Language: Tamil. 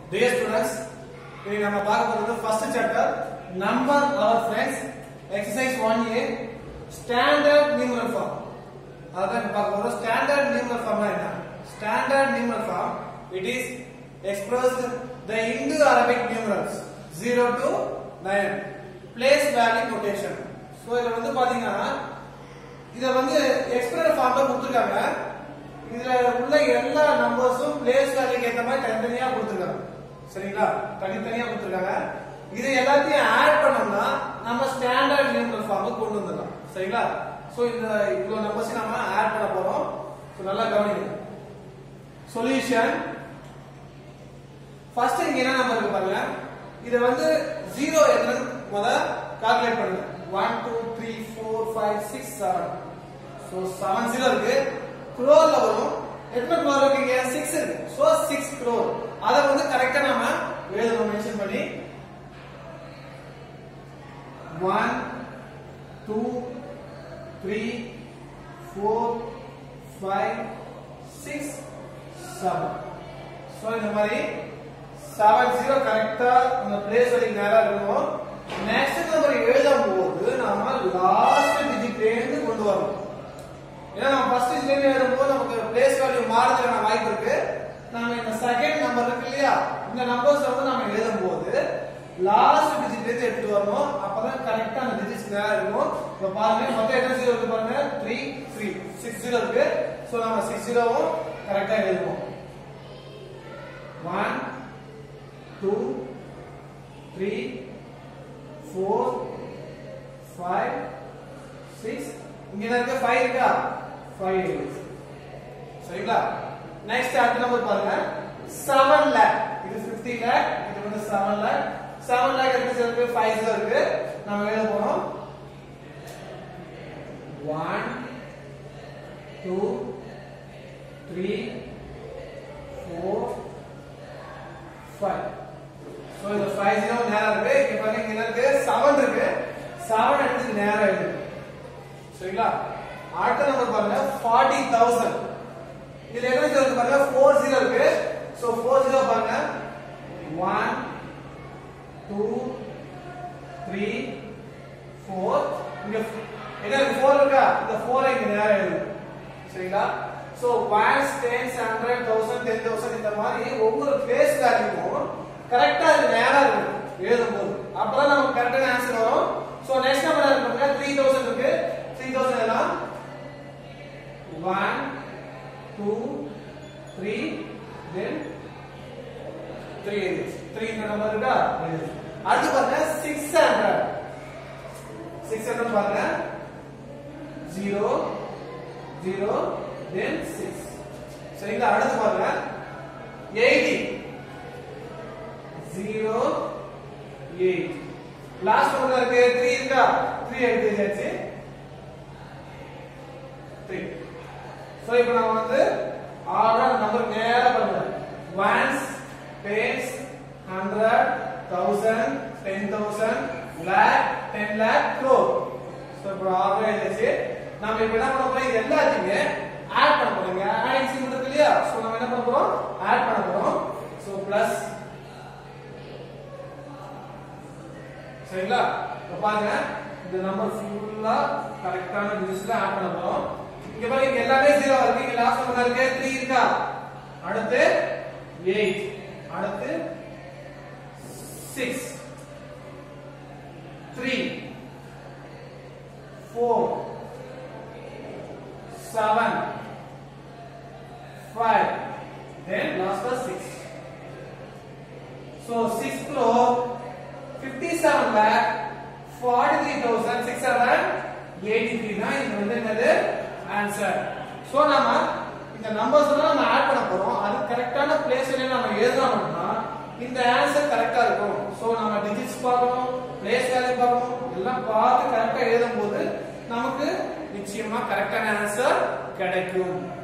Dear students, இன்னைக்கு நம்ம பார்க்க போறது ஃபர்ஸ்ட் சாப்டர் நம்பர் அவர் friends exercise 1A standard numeral form அதான் இப்ப பார்க்க போறோம் ஸ்டாண்டர்ட் நியூமரல் ஃபார்ம்னா என்ன standard numeral form it is expressed the Hindu Arabic numerals 0 to 9 place value notation so இதுல வந்து பாத்தீங்கன்னா இத வந்து எக்ஸ்பிரஸ் ஃபார்ம்ல கொடுத்துருக்காங்க இதுல உள்ள எல்லா நம்பர்ஸும் பிளேஸ் வேல்யூக்கு ஏத்த மாதிரி தனித்தனியா கொடுத்துருக்காங்க சரிங்களா தனித்தனியா கொடுத்துருக்காங்க இது எல்லாத்தையும் ஆட் பண்ணோம்னா நம்ம ஸ்டாண்டர்ட் நியூமரல் ஃபார்முக்கு கொண்டு வந்துடலாம் சரிங்களா சோ இந்த இவ்வளவு நம்பர்ஸ் நம்ம ஆட் பண்ண போறோம் சோ நல்லா கவனிங்க சொல்யூஷன் ஃபர்ஸ்ட் இங்க என்ன நம்பர் இருக்கு பாருங்க இத வந்து ஜீரோ எத்தனை முத கால்குலேட் பண்ணுங்க one two three four five six seven so seven zero இருக்கு குரோர்ல வரும் எத்தனை குரோர் இருக்கீங்க சிக்ஸ் இருக்கு ஸோ சிக்ஸ் குரோர் அதை வந்து கரெக்டா நாம எழுதணும் மென்ஷன் பண்ணி one two three four five six seven so இந்த மாதிரி செவன் ஜீரோ கரெக்டா அந்த பிளேஸ் வரைக்கும் நேரா இருக்கணும் நெக்ஸ்ட் நம்பர் எழுதும் போது நாம லாஸ்ட் டிஜிட்ல இருந்து கொண்டு வரணும் ஏன்னா நம்ம ஃபர்ஸ்ட் டிஜிட்ல எழுதும் போது நமக்கு பிளேஸ் வேல்யூ மாறுறதுக்கான வாய்ப்பு இருக்கு நாம இந்த செகண்ட் நம்பர் இருக்கு இல்லையா இந்த நம்பர்ஸ் வந்து நாம எழுதும் போது லாஸ்ட் டிஜிட்ல இருந்து எடுத்து வரணும் அப்பதான் கரெக்டா அந்த டிஜிட்ஸ் நேரா இருக்கும் இப்ப பாருங்க மொத்தம் எத்தனை ஜீரோ இருக்கு பாருங்க த்ரீ த்ரீ சிக்ஸ் ஜீரோ இருக்கு சோ நம்ம சிக்ஸ் ஜீரோவும் கரெக்டா எழுதுவோம் one two three four five six இங்க என்ன இருக்கு ஃபைவ் இருக்கா ஃபைவ் சரிங்களா நெக்ஸ்ட் அடுத்த நம்பர் பாருங்க செவன் லேக் இது பிப்டி லேக் இது வந்து செவன் லேக் செவன் லேக் இருக்கு இருக்கு ஃபைவ் இருக்கு நம்ம எழுத போறோம் one two three four five so இந்த ஃபைவ் ஜீரோ நேரம் இருக்கு இங்க பாருங்க இங்க என்ன இருக்கு செவன் இருக்கு செவன் எடுத்து நேரம் இருக்கு சரிங்களா அடுத்த நம்பர் பாருங்க ஃபார்ட்டி தௌசண்ட் இதுல என்ன ஜீரோ இருக்கு பாருங்க ஃபோர் ஜீரோ இருக்கு ஸோ ஃபோர் ஜீரோ பாருங்க ஒன் டூ த்ரீ ஃபோர் இங்க என்ன இருக்கு ஃபோர் இருக்கா இந்த ஃபோரை இங்க நேரம் எழுது சரிங்களா so ones tens hundred thousand ten thousand இந்த மாதிரி ஒவ்வொரு பிளேஸ் வேல்யூவும் கரெக்டா அது நேரா இருக்கும் எழுதும் போது அப்பதான் நமக்கு கரெக்டான ஆன்சர் வரும் சோ நெக்ஸ்ட் நம்பர் இருக்கு த்ரீ தௌசண்ட் இருக்கு த்ரீ தௌசண்ட் எல்லாம் one two three then three three இந்த நம்பர் இருக்கா அடுத்து பாருங்க சிக்ஸ் ஹண்ட்ரட் சிக்ஸ் ஹண்ட்ரட் பாருங்க ஜீரோ ஜீரோ தென் சிக்ஸ் சரிங்களா அடுத்து பாருங்க eighty zero eight last number இருக்கு த்ரீ இருக்கா த்ரீ எடுத்துச்சாச்சு த்ரீ ஸோ இப்போ நம்ம வந்து ஆர்டர் நம்பர் நேரா பண்ணுறோம் ones tens hundred thousand ten thousand lakh ten lakh crore so இப்போ ஆர்டர் எழுதிச்சு நம்ம இப்போ என்ன பண்ண போறோம் இது எல்லாத்தையுமே ஆட் பண்ண போறோம் ஆடிங் சிம்பிள் இருக்கு இல்லையா ஸோ நம்ம என்ன பண்ண போறோம் ஆட் பண்ண போறோம் ஸோ பிளஸ் சரிங்களா இப்போ பாருங்க இந்த நம்பர் ஃபுல்லா கரெக்டான டிஜிட்ஸ்ல ஆட் பண்ண போறோம் இங்க பாருங்க இங்க எல்லாமே ஜீரோ இருக்கு இங்க லாஸ்ட் நம்பர் இருக்கு 3 இருக்கா அடுத்து 8 அடுத்து 6 3 4 7 5 then last was 6 so 6 crore 57 lakh 43683 தான் இது வந்து என்னது ஆன்சர் சோ நாம இந்த நம்பர்ஸ் எல்லாம் நம்ம ஆட் பண்ண போறோம் அது கரெக்டான பிளேஸ்ல நம்ம எழுதணும்னா இந்த ஆன்சர் கரெக்டா இருக்கும் சோ நம்ம டிஜிட்ஸ் பார்க்கணும் பிளேஸ் வேல்யூ பார்க்கணும் எல்லாம் பார்த்து கரெக்டா எழுதும் போது நமக்கு நிச்சயமா கரெக்டான ஆன்சர் கிடைக்கும்